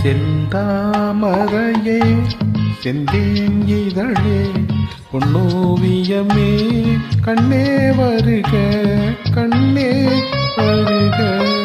செந்தாமரையே செந்தேன் இதழே பொன்னோவியமே கண்ணே வருக கண்ணே வருக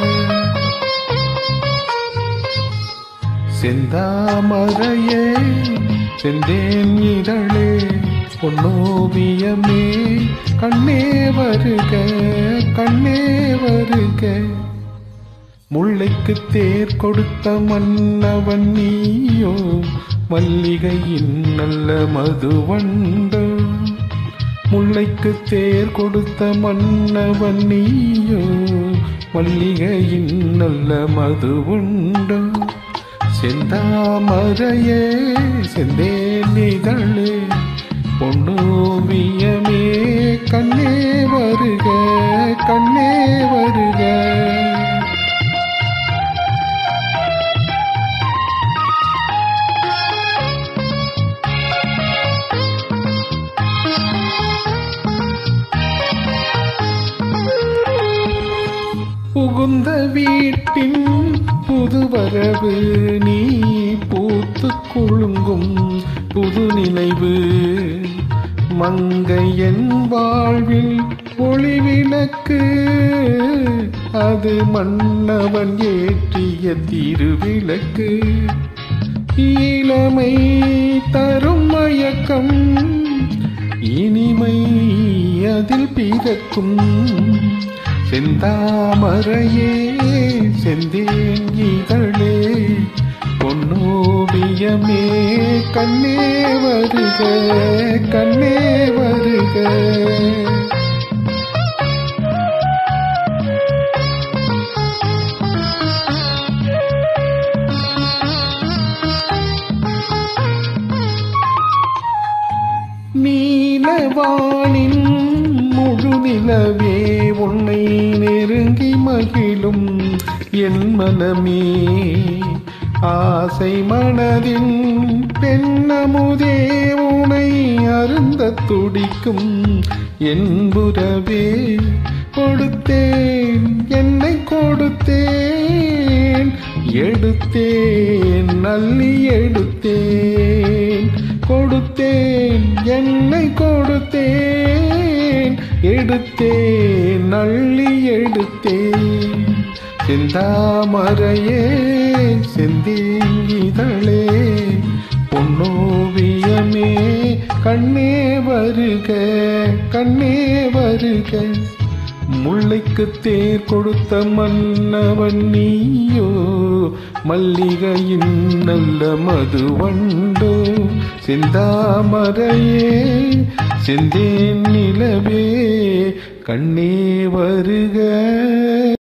செந்தாமரையே செந்தேன் இதழே பொன்னோவியமே கண்ணே வருக கண்ணே வருக முல்லைக்கு தேர் கொடுத்த மன்னவன் நீயோ மல்லிகையின் நல்ல மதுவண்டு முல்லைக்கு தேர் கொடுத்த மன்னவன் நீயோ மல்லிகையின் நல்ல மதுவுண்டு செந்தாமரையே செந்தேன் இதழே பொன்னோவியமே கண்ணே வருக கண்ணே வருக புகுந்த வீட்டின் புதுவரவு நீ பூத்து குலுங்கும் புது நினைவு மங்கையன் வாழ்வில் ஒளிவிளக்கு அது மன்னவன் ஏற்றிய திருவிளக்கு இளமை தரும் மயக்கம் இனிமை அதில் பிறக்கும் செந்தாமரையே செந்தேன் இதழே பொன்னோவியமே கண்ணே வருக கண்ணே வருக நீலவானின் முழு நிலவே உன்னை நெருங்கி மகிழும் என் மனமே ஆசை மனதின் பெண்ணமுதே உனை அருந்த துடிக்கும் என் புறவே கொடுத்தேன் என்னை கொடுத்தேன் எடுத்தேன் நல்லி எடுத்தேன் கொடுத்தேன் என்னை கொடுத்தேன் எடுத்தேன் நள்ளி எடுத்தேன் செந்தாமரையே செந்தேன் இதழே பொன்னோவியமே கண்ணே வருக கண்ணே வருக முல்லைக்கு தேர் கொடுத்த மன்னவன் நீயோ மல்லிகையின் நல்ல மதுவண்டோ செந்தாமரையே செந்தேன் நிலவே கண்ணே வருக